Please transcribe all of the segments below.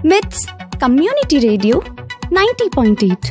విత్స్ community radio ninety point eight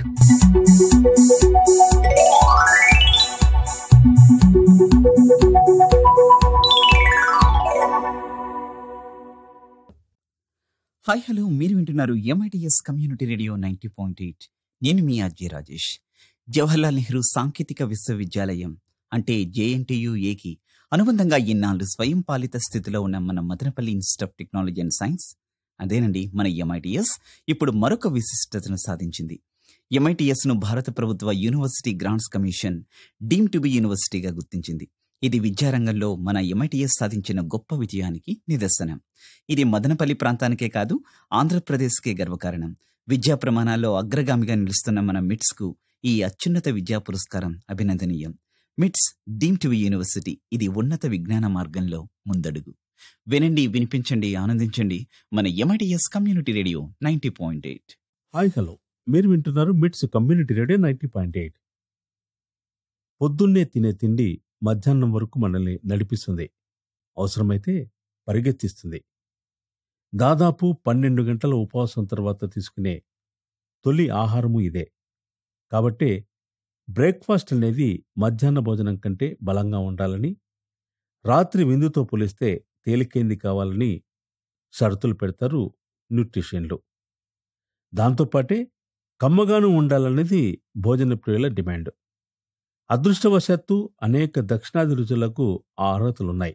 hi hello మీరు వింటున్నారు MITS community radio ninety point eight నేను మీ అజయ్ రాజేష్ జవహర్లాల్ నెహ్రూ సాంకేతిక విశ్వవిద్యాలయం అంటే జేఎన్టీయు ఏకి అనుబంధంగా ఇన్నాళ్ళు స్వయం పాలిత స్థితిలో ఉన్న మన Madanapalle institute of technology and science అదేనండి మన ఎంఐటిఎస్ ఇప్పుడు మరొక విశిష్టతను సాధించింది ఎంఐటిఎస్ ను భారత ప్రభుత్వ university grants commission deem to be యూనివర్సిటీగా గుర్తించింది ఇది విద్యారంగంలో మన ఎంఐటిఎస్ సాధించిన గొప్ప విజయానికి నిదర్శనం ఇది మదనపల్లి ప్రాంతానికే కాదు ఆంధ్రప్రదేశ్కే గర్వకారణం విద్యా ప్రమాణాల్లో అగ్రగామిగా నిలుస్తున్న మన మిట్స్ కు ఈ అత్యున్నత విద్యా పురస్కారం అభినందనీయం మిట్స్ డీమ్ టు యూనివర్సిటీ ఇది ఉన్నత విజ్ఞాన మార్గంలో ముందడుగు వినండి వినిపించండి ఆనందించండి మన MITS community radio ninety point eight hi hello మీరు వింటున్నారు MITS community radio ninety point eight పొద్దున్నే తినే తిండి మధ్యాహ్నం వరకు మనల్ని నడిపిస్తుంది అవసరమైతే పరిగెత్తిస్తుంది దాదాపు పన్నెండు గంటల ఉపవాసం తర్వాత తీసుకునే తొలి ఆహారము ఇదే కాబట్టే బ్రేక్ఫాస్ట్ అనేది మధ్యాహ్న భోజనం కంటే బలంగా ఉండాలని రాత్రి విందుతో పోలిస్తే తేలికైంది కావాలని షరతులు పెడతారు న్యూట్రిషన్లు దాంతోపాటే కమ్మగాను ఉండాలనేది భోజన ప్రియుల డిమాండ్ అదృష్టవశాత్తు అనేక దక్షిణాది రుచులకు ఆ అర్హతలున్నాయి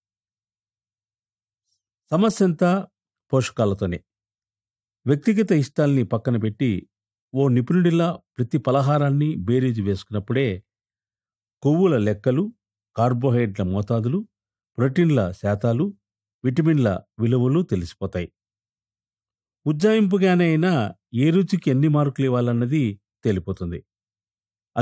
సమస్య అంతా పోషకాలతోనే వ్యక్తిగత ఇష్టాల్ని పక్కన పెట్టి ఓ నిపుణుడిలా ప్రతి పలహారాన్ని బేరీజు వేసుకున్నప్పుడే కొవ్వుల లెక్కలు కార్బోహైడ్రేట్ల మోతాదులు ప్రోటీన్ల శాతాలు విటమిన్ల విలువలు తెలిసిపోతాయి ఉజ్జాయింపుగానే అయినా ఏ రుచికి ఎన్ని మార్కులు ఇవ్వాలన్నది తేలిపోతుంది